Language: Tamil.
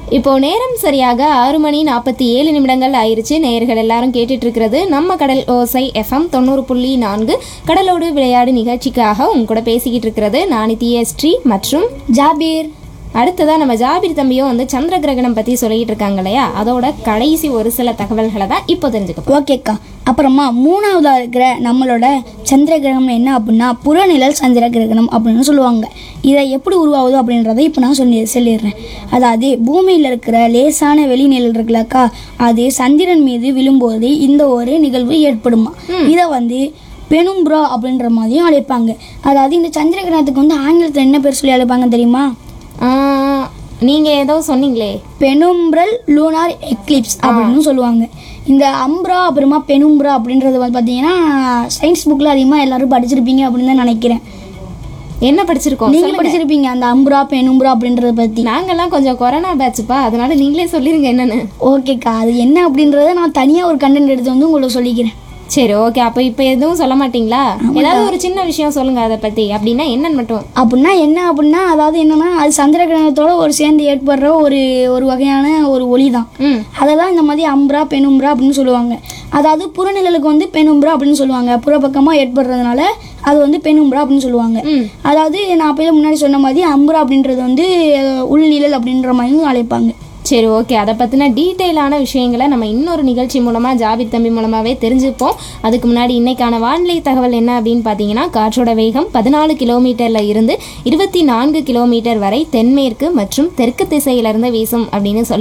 இப்போ நேரம் சரியாக ஆறு மணி நாற்பத்தி ஏழு நிமிடங்கள் ஆயிருச்சு நேயர்கள் எல்லாரும் கேட்டுட்டு இருக்கிறது நம்ம கடல் ஓசை எஃப்எம் தொண்ணூறு புள்ளி நான்கு கடலோடு விளையாடு நிகழ்ச்சிக்காக உங்க கூட பேசிக்கிட்டு இருக்கிறது நானித்திய ஸ்ரீ மற்றும் ஜாபீர் அடுத்ததா நம்ம ஜாபிர் தம்பியும் வந்து சந்திர கிரகணம் பத்தி சொல்லிட்டு இருக்காங்க இல்லையா அதோட கடைசி ஒரு சில தகவல்களை தான் இப்போ தெரிஞ்சுக்க போறோம். ஓகேக்கா அப்புறமா மூணாவதாக இருக்கிற நம்மளோட சந்திர கிரகணம் என்ன அப்படின்னா புறநிழல் சந்திர கிரகணம் அப்படின்னு சொல்லுவாங்க இதை எப்படி உருவாகுது அப்படின்றத இப்போ நான் சொல்லி சொல்லிடுறேன் அதாவது பூமியில் இருக்கிற லேசான வெளிநிழல் இருக்குல்லக்கா அது சந்திரன் மீது விழும்போது இந்த ஒரு நிகழ்வு ஏற்படுமா இதை வந்து பெனும்ப்ரா அப்படின்ற மாதிரியும் அழைப்பாங்க அதாவது இந்த சந்திர கிரகணத்துக்கு வந்து ஆங்கிலத்தில் என்ன பேர் சொல்லி அழைப்பாங்க தெரியுமா ஆஹ், நீங்க ஏதோ சொன்னீங்களே பெனும்ப்ரல் லூனார் எக்லிப்ஸ் அப்படின்னு சொல்லுவாங்க இந்த அம்ப்ரா அப்புறமா பெனும்ப்ரா அப்படின்றது வந்து பார்த்தீங்கன்னா சயின்ஸ் புக்கில் அதிகமாக எல்லாரும் படிச்சிருப்பீங்க அப்படின்னு தான் நினைக்கிறேன் என்ன படிச்சிருக்கோம் நீங்க சொல்லுங்க. படிச்சிருப்பீங்க அந்த அம்ப்ரா பெனும்ப்ரா அப்படின்றத பற்றி நாங்கெல்லாம் கொஞ்சம் கொரோனா பேட்ச்ப்பா அதனால நீங்களே சொல்லிருங்க என்னன்னு ஓகேக்கா அது என்ன அப்படின்றத நான் தனியாக ஒரு கண்டென்ட் எடுத்து வந்து உங்களுக்கு சொல்லிக்கிறேன் சரி ஓகே அப்போ இப்போ எதுவும் சொல்ல மாட்டீங்களா ஏதாவது ஒரு சின்ன விஷயம் சொல்லுங்க அதை பத்தி அப்படின்னா என்னன்னு மட்டும் அப்படின்னா என்ன அப்படின்னா அதாவது என்னன்னா அது சந்திர கிரகணத்தோட ஒரு சேர்ந்து ஏற்படுற ஒரு ஒரு வகையான ஒரு ஒளி தான் ம் அதெல்லாம் இந்த மாதிரி அம்ப்ரா பெனும்ப்ரா அப்படின்னு சொல்லுவாங்க அதாவது புறநிழலுக்கு வந்து பெனும்ப்ரா அப்படின்னு சொல்லுவாங்க புறப்பக்கமாக ஏற்படுறதுனால அது வந்து பெனும்ப்ரா அப்படின்னு சொல்லுவாங்க ம் அதாவது நான் அப்பயே முன்னாடி சொன்ன மாதிரி அம்ப்ரா அப்படின்றது வந்து அஹ், உள்நிழல் அப்படின்ற மாதிரி அழைப்பாங்க சரி ஓகே அதை பற்றின டீட்டெயிலான விஷயங்களை நம்ம இன்னொரு நிகழ்ச்சி மூலமாக ஜாபித் தம்பி மூலமாகவே தெரிஞ்சுப்போம் அதுக்கு முன்னாடி இன்னைக்கான வானிலை தகவல் என்ன அப்படின்னு பார்த்தீங்கன்னா காற்றோட வேகம் பதினாலு கிலோமீட்டரில் இருந்து இருபத்தி நான்கு கிலோமீட்டர் வரை தென்மேற்கு மற்றும் தெற்கு திசையிலிருந்து வீசும் அப்படின்னு சொல்லி